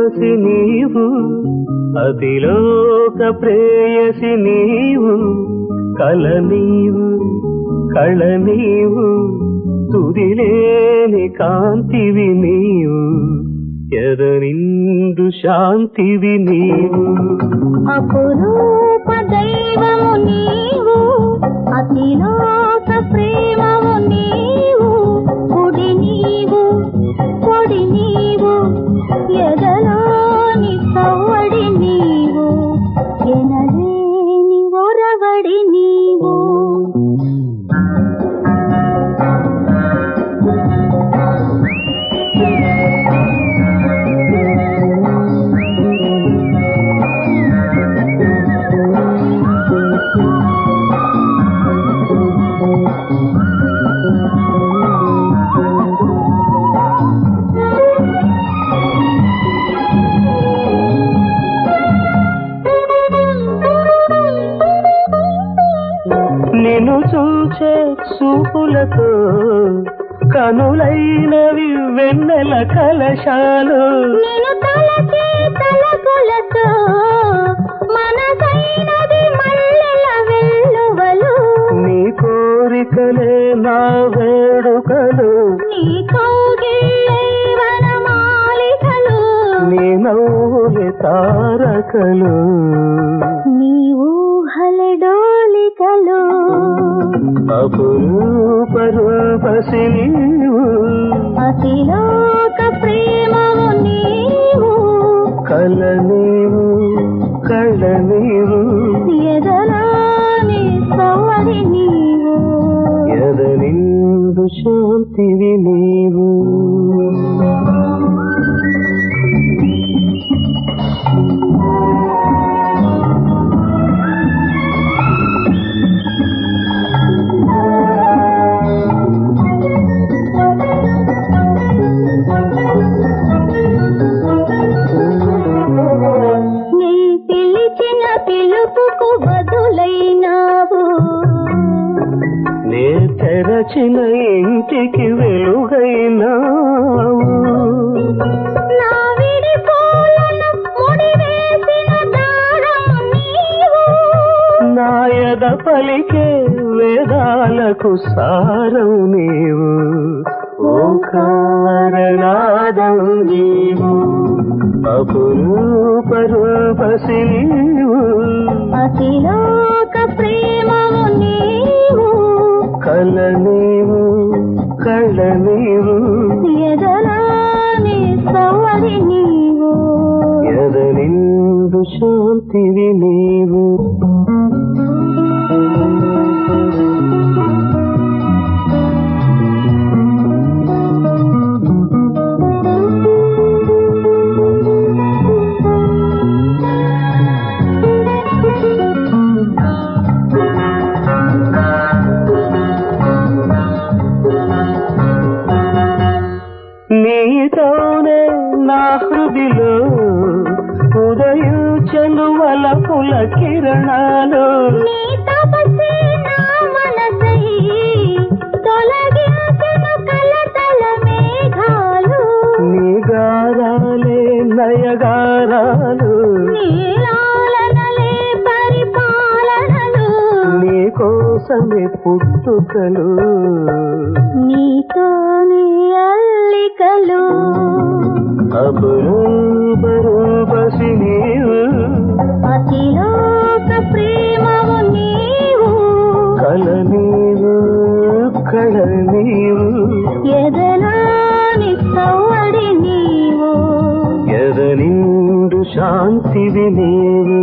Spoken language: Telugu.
ఊర్వశి నీవు అతిలోక ప్రేయసి నీవు కల నీవు కళ నీవు తుదిలేని కాంతివి నీవు ఎదనిందు శాంతివి నీవు అపురూప దైవము నీవు అతిలోక ప్రేమము నీవు కుడి నీవు కొడి నీవు ఎదలోని సవ్వడి నీవు ఎనలేని ఒరవడి నీవు నిన్ను చూచే చూపులతో కనులైనవి వెన్నెల కలశాలు నేను తలచే తలపులతో మనసైనది మల్లెల వెల్లువలు నీ కోరికలే నా వేడుకలు నీ కౌగిళ్ళే వనమాలికలు నీ నవ్వులే తారకలు నీ ఊహల డోలికలు అపురూప రూపసి నీవు అతిలోక ప్రేమము నీవు కల నీవు కళ్ళ నీవు ఎదలాని సవరి నీవు ఎదనిందు శాంతివి నీవు నీ పిలిచిన పిలుపుకు బదులైనావు నే తెరచిన ఇంటికి వెలుగైనావు నా విడిపోలను ముడివేసిన దారం నీవు నాయద పలికే వేదాలకు సారం నీవు ఓంకారనాదం నీవు అపురూప రూపసి నీవు అతిలోక ప్రేమము నీవు కల నీవు కళ్ళ నీవు ఎదలాని సవరి నీవు ఎదనిందు శాంతివి నీవు నీతోనే నా హృదిలో ఉదయించను వలపుల కిరణాలు నీ తపసే నా మనసై తొలగించను కలతల మేఘాలు నీ గారాలే నయగారాలు నీలాలనలే పరిపాలనలు నీ కోసమే పుట్టుకలు నీతోని అల్లికలు అపురూపరూపసి నీవు అతిలోక ప్రేమము నీవు కల నీవు కళ నీవు ఎదలాని సవ్వడి నీవు ఎదనిండు శాంతివి నీవు